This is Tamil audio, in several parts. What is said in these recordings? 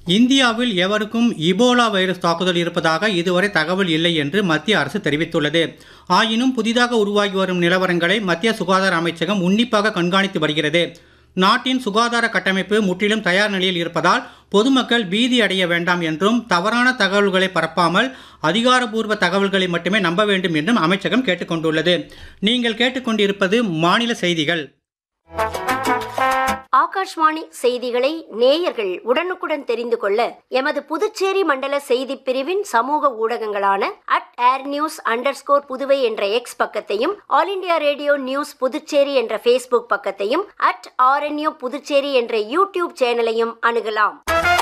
இந்தியாவில் எவருக்கும் இபோலா வைரஸ் தாக்குதல் இருப்பதாக இதுவரை தகவல் இல்லை என்று மத்திய அரசு தெரிவித்துள்ளது ஆயினும் புதிதாக உருவாகி வரும் நிலவரங்களை மத்திய சுகாதார அமைச்சகம் உன்னிப்பாக கண்காணித்து வருகிறது நாட்டின் சுகாதார கட்டமைப்பு முற்றிலும் தயார் நிலையில் இருப்பதால் பொதுமக்கள் பீதி அடைய வேண்டாம் என்றும் தவறான தகவல்களை பரப்பாமல் அதிகாரப்பூர்வ தகவல்களை மட்டுமே நம்ப வேண்டும் என்றும் அமைச்சகம் கேட்டுக்கொண்டுள்ளது நீங்கள் கேட்டுக்கொண்டிருப்பது மாநில செய்திகள் ஆகாஷ்வாணி செய்திகளை நேயர்கள் உடனுக்குடன் தெரிந்து கொள்ள எமது புதுச்சேரி மண்டல செய்தி பிரிவின் சமூக ஊடகங்களான at air news under Puduvai என்ற எக்ஸ் பக்கத்தையும் All India Radio News Puducherry என்ற ஃபேஸ்புக் பக்கத்தையும் அட் ஆர்என்யூ புதுச்சேரி என்ற யூடியூப் சேனலையும் அணுகலாம்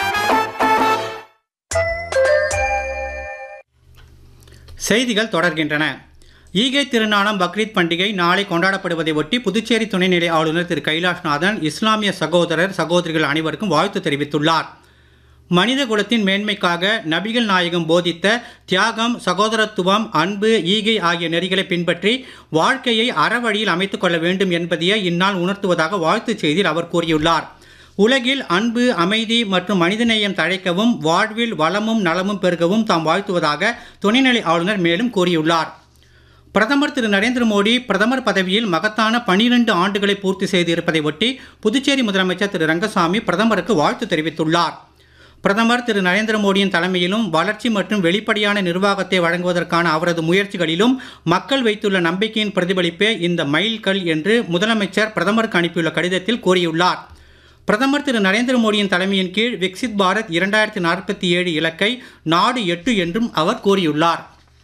செய்திகள் தொடர்கின்றன ஈகை திருநாளாம் பக்ரீத் பண்டிகை நாளை கொண்டாடப்படுவதை ஒட்டி புதுச்சேரி துணைநிலை ஆளுநர் திரு கைலாஷ்நாதன் இஸ்லாமிய சகோதரர் சகோதரிகள் அனைவருக்கும் வாழ்த்து தெரிவித்துள்ளார் மனித குலத்தின் மேன்மைக்காக நபிகள் நாயகம் போதித்த தியாகம் சகோதரத்துவம் அன்பு ஈகை ஆகிய நெறிகளை பின்பற்றி வாழ்க்கையை அறவழியில் அமைத்துக் கொள்ள வேண்டும் என்பதையே இந்நாள் உணர்த்துவதாக வாழ்த்துச் செய்தியில் அவர் கூறியுள்ளார் உலகில் அன்பு அமைதி மற்றும் மனிதநேயம் தழைக்கவும் வாழ்வில் வளமும் நலமும் பெருகவும் தாம் வாழ்த்துவதாக துணைநிலை ஆளுநர் மேலும் கூறியுள்ளார் பிரதமர் திரு நரேந்திர மோடி பிரதமர் பதவியில் மகத்தான பனிரெண்டு ஆண்டுகளை பூர்த்தி செய்திருப்பதை ஒட்டி புதுச்சேரி முதலமைச்சர் திரு ரங்கசாமி பிரதமருக்கு வாழ்த்து தெரிவித்துள்ளார் பிரதமர் திரு நரேந்திர மோடியின் தலைமையிலும் வளர்ச்சி மற்றும் வெளிப்படையான நிர்வாகத்தை வழங்குவதற்கான அவரது முயற்சிகளிலும் மக்கள் வைத்துள்ள நம்பிக்கையின் பிரதிபலிப்பே இந்த மைல்கல் என்று முதலமைச்சர் பிரதமருக்கு அனுப்பியுள்ள கடிதத்தில் கூறியுள்ளார் பிரதமர் திரு நரேந்திர மோடியின் தலைமையின் கீழ் விக்சித் பாரத் இரண்டாயிரத்தி நாற்பத்தி ஏழு இலக்கை நாடு எட்டு என்றும் அவர் கூறியுள்ளார்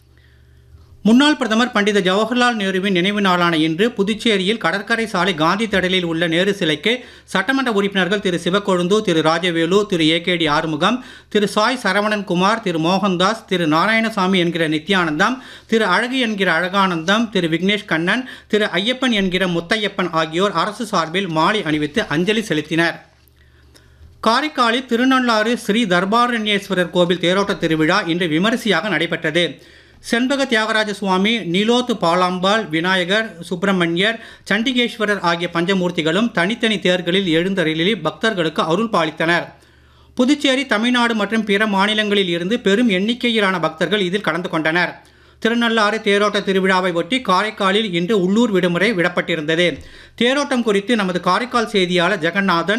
முன்னாள் பிரதமர் பண்டித ஜவஹர்லால் நேருவின் நினைவு நாளான இன்று புதுச்சேரியில் கடற்கரை சாலை காந்தி திடலில் உள்ள நேரு சிலைக்கு சட்டமன்ற உறுப்பினர்கள் Thiru Sivakozhundhu Thiru Rajavelu Thiru A K D Arumugam Thiru Sai Saravanan Kumar Thiru Mohandas Thiru Narayanasamy என்கிற நித்யானந்தம் திரு அழகு என்கிற அழகானந்தம் திரு விக்னேஷ் கண்ணன் திரு ஐயப்பன் என்கிற முத்தையப்பன் ஆகியோர் அரசு சார்பில் மாலை அணிவித்து அஞ்சலி செலுத்தினர் காரைக்காலில் திருநள்ளாறு ஸ்ரீ தர்பாரண்யேஸ்வரர் கோவில் தேரோட்ட திருவிழா இன்று விமரிசையாக நடைபெற்றது செண்பக தியாகராஜ சுவாமி நீலோத்து பாலாம்பாள் விநாயகர் சுப்பிரமணியர் சண்டிகேஸ்வரர் ஆகிய பஞ்சமூர்த்திகளும் தனித்தனி தேர்களில் எழுந்தருளி பக்தர்களுக்கு அருள் பாலித்தனர் புதுச்சேரி தமிழ்நாடு மற்றும் பிற மாநிலங்களில் இருந்து பெரும் எண்ணிக்கையிலான பக்தர்கள் இதில் கலந்து கொண்டனர் திருநள்ளாறு தேரோட்ட திருவிழாவை ஒட்டி காரைக்காலில் இன்று உள்ளூர் விடுமுறை விடப்பட்டிருந்தது தேரோட்டம் குறித்து நமது காரைக்கால் செய்தியாளர் ஜெகநாதன்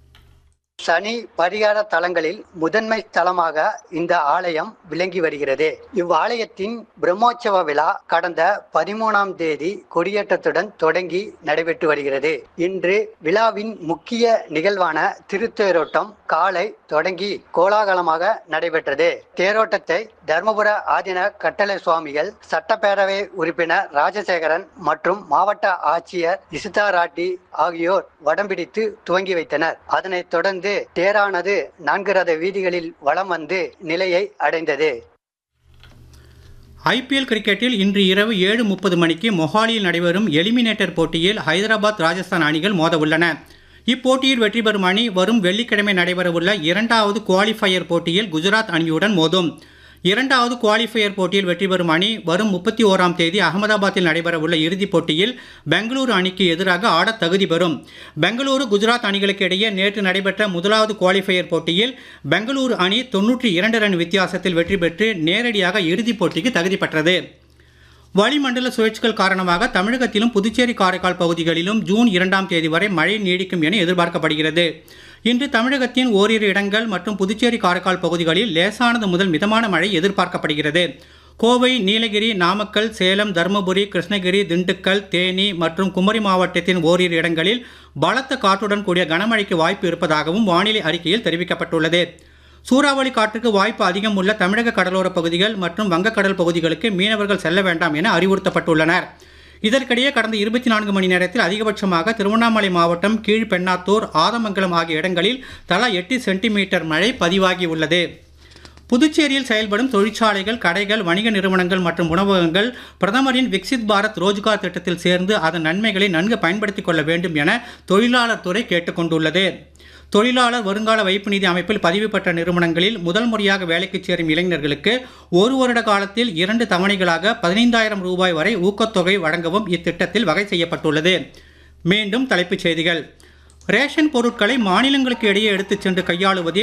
சனி பரிகார தலங்களில் முதன்மை தலமாக இந்த ஆலயம் விளங்கி வருகிறது இவ்வாலயத்தின் பிரம்மோற்சவ விழா கடந்த பதிமூணாம் தேதி கொடியேற்றத்துடன் தொடங்கி நடைபெற்று வருகிறது இன்று விழாவின் முக்கிய நிகழ்வான திருத்தேரோட்டம் காலை தொடங்கி கோலாகலமாக நடைபெற்றது தேரோட்டத்தை தர்மபுர ஆதின கட்டளை சுவாமிகள் சட்டப்பேரவை உறுப்பினர் ராஜசேகரன் மற்றும் மாவட்ட ஆட்சியர் இசுதா ராட்டி ஆகியோர் வடம்பிடித்து துவங்கி வைத்தனர் அதனைத் தொடர்ந்து தேரானது நான்கு ரத வீதிகளில் வலம் வந்து நிலையை அடைந்தது ஐபிஎல் கிரிக்கெட்டில் இன்று இரவு ஏழு முப்பது மணிக்கு மொஹாலியில் நடைபெறும் எலிமினேட்டர் போட்டியில் ஹைதராபாத் ராஜஸ்தான் அணிகள் மோத உள்ளன இப்போட்டியில் வெற்றி பெறும் அணி வரும் வெள்ளிக்கிழமை நடைபெறவுள்ள இரண்டாவது குவாலிஃபயர் போட்டியில் குஜராத் அணியுடன் மோதும் இரண்டாவது குவாலிஃபயர் போட்டியில் வெற்றி பெறும் அணி வரும் முப்பத்தி ஓராம் தேதி அகமதாபாத்தில் நடைபெறவுள்ள இறுதிப் போட்டியில் பெங்களூரு அணிக்கு எதிராக ஆட தகுதி பெறும் பெங்களூரு குஜராத் அணிகளுக்கு இடையே நேற்று நடைபெற்ற முதலாவது குவாலிஃபயர் போட்டியில் பெங்களூரு அணி தொன்னூற்றி இரண்டு ரன் வித்தியாசத்தில் வெற்றி பெற்று நேரடியாக இறுதிப் போட்டிக்கு தகுதி பெற்றது வளிமண்டல சுழற்சிகள் காரணமாக தமிழகத்திலும் புதுச்சேரி காரைக்கால் பகுதிகளிலும் ஜூன் இரண்டாம் தேதி வரை மழை நீடிக்கும் என எதிர்பார்க்கப்படுகிறது இன்று தமிழகத்தின் ஓரிரு இடங்கள் மற்றும் புதுச்சேரி காரைக்கால் பகுதிகளில் லேசானது முதல் மிதமான மழை எதிர்பார்க்கப்படுகிறது கோவை நீலகிரி நாமக்கல் சேலம் தருமபுரி கிருஷ்ணகிரி திண்டுக்கல் தேனி மற்றும் குமரி மாவட்டத்தின் ஓரிரு இடங்களில் பலத்த காற்றுடன் கூடிய கனமழைக்கு வாய்ப்பு இருப்பதாகவும் வானிலை அறிக்கையில் தெரிவிக்கப்பட்டுள்ளது சூறாவளி காற்றுக்கு வாய்ப்பு அதிகம் உள்ள தமிழக கடலோர பகுதிகள் மற்றும் வங்கக்கடல் பகுதிகளுக்கு மீனவர்கள் செல்ல வேண்டாம் என அறிவுறுத்தப்பட்டுள்ளனர் இதற்கிடையே கடந்த இருபத்தி நான்கு மணி நேரத்தில் அதிகபட்சமாக திருவண்ணாமலை மாவட்டம் கீழ்பெண்ணாத்தூர் ஆதமங்கலம் ஆகிய இடங்களில் தலா எட்டு சென்டிமீட்டர் மழை பதிவாகி உள்ளது புதுச்சேரியில் செயல்படும் தொழிற்சாலைகள் கடைகள் வணிக நிறுவனங்கள் மற்றும் உணவகங்கள் பிரதமரின் விக்சித் பாரத் ரோஜ்கார் திட்டத்தில் சேர்ந்து அதன் நன்மைகளை நன்கு பயன்படுத்திக் கொள்ள வேண்டும் என தொழிலாளர் துறை கேட்டுக்கொண்டுள்ளது தொழிலாளர் வருங்கால வைப்பு நிதி அமைப்பில் பதிவு பெற்ற நிறுவனங்களில் முதல் முறையாக வேலைக்கு சேரும் இளைஞர்களுக்கு ஒரு வருட காலத்தில் இரண்டு தவணைகளாக பதினைந்தாயிரம் ரூபாய் வரை ஊக்கத்தொகை வழங்கவும் இத்திட்டத்தில் வகை செய்யப்பட்டுள்ளது மீண்டும் தலைப்புச் செய்திகள் ரேஷன் பொருட்களை மாநிலங்களுக்கு இடையே எடுத்துச் சென்று கையாளுவதில்